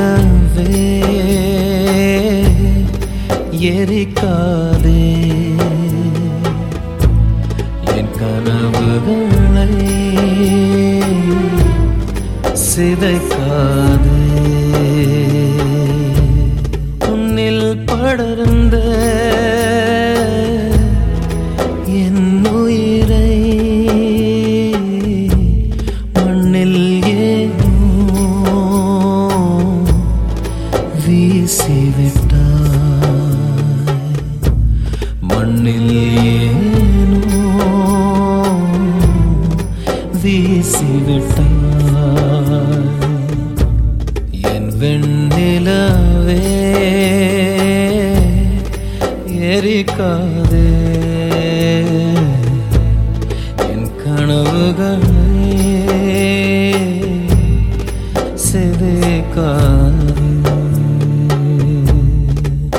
நிலவே எரிக்காதே என் கனவுகளை சிதைக்காதே உன்னில் படர்ந்த என் உயிரை மண்ணில் ஏனோ வீசிவிட்டாய் மண்ணில் ஏனோ வீசிவிட்டாய் என் வெண்ணிலவே எரிக்காதே என் கனவுகளை சிதைக்காதே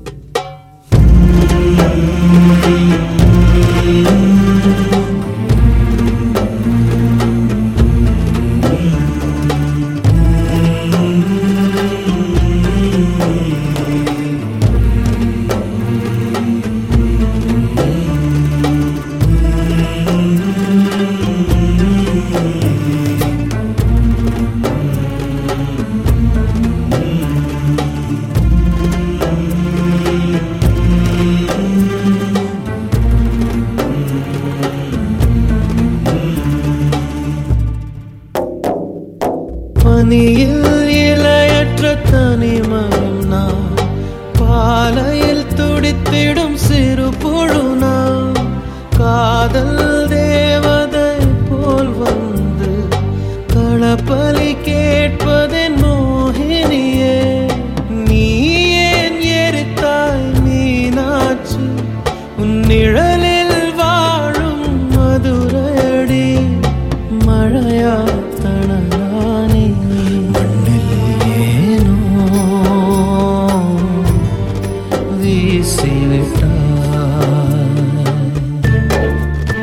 பனியில் இலையற்ற தனிமரம் நான் பாலையில் துடித்திடும் சிறு புழு நான் காதல் தேவதை போல் வந்து களப்பலி கேட்பதென் மோகினியே நீ ஏன் எரித்தாய் மீனாட்சி உன் நிழலில் வாழும் மதுரையடி மழையா தணலானே மண்ணில் ஏனோ வீசிவிட்டாய்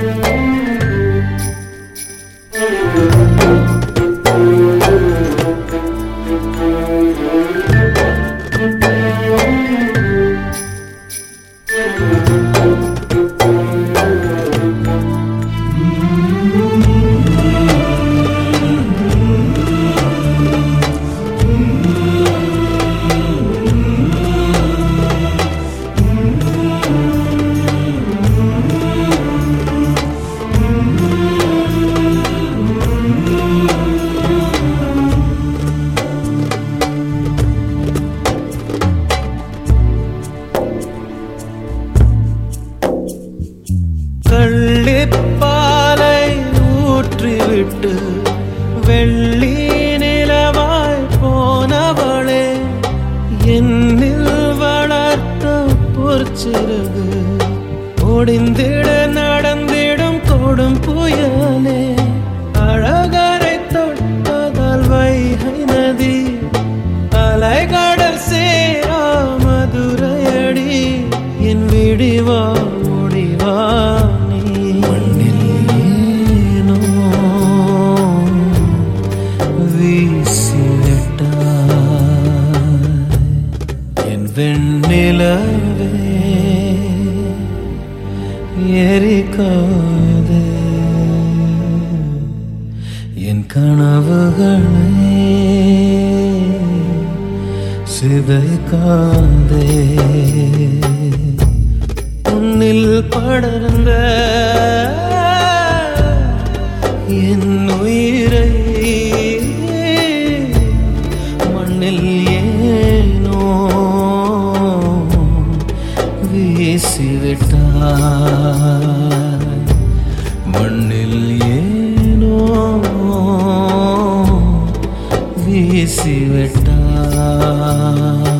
கள்ளிப்பாலை ஊற்றிவிட்டு வெள்ளி நிலவாய் போனவளே என்னில் வளர்த்த பொற்சிறகு ஒடிந்திட நடந்திடும் கொடும் புயலே அழகரை தொட்டதால் வைகை நதி அலைகடல் சேரா மதுரையடி என் விடிவா முடிவா நீ மண்ணில் ஏனோ வீசிவிட்டாய் என் வெண்ணிலவே எரிக்காதே என் கனவுகளை சிதைக்காதே உன்னில் படர்ந்த என் உயிரை மண்ணில் ஏனோ வீசிவிட்டாய் மண்ணில் ஏனோ வீசிவிட்டாய்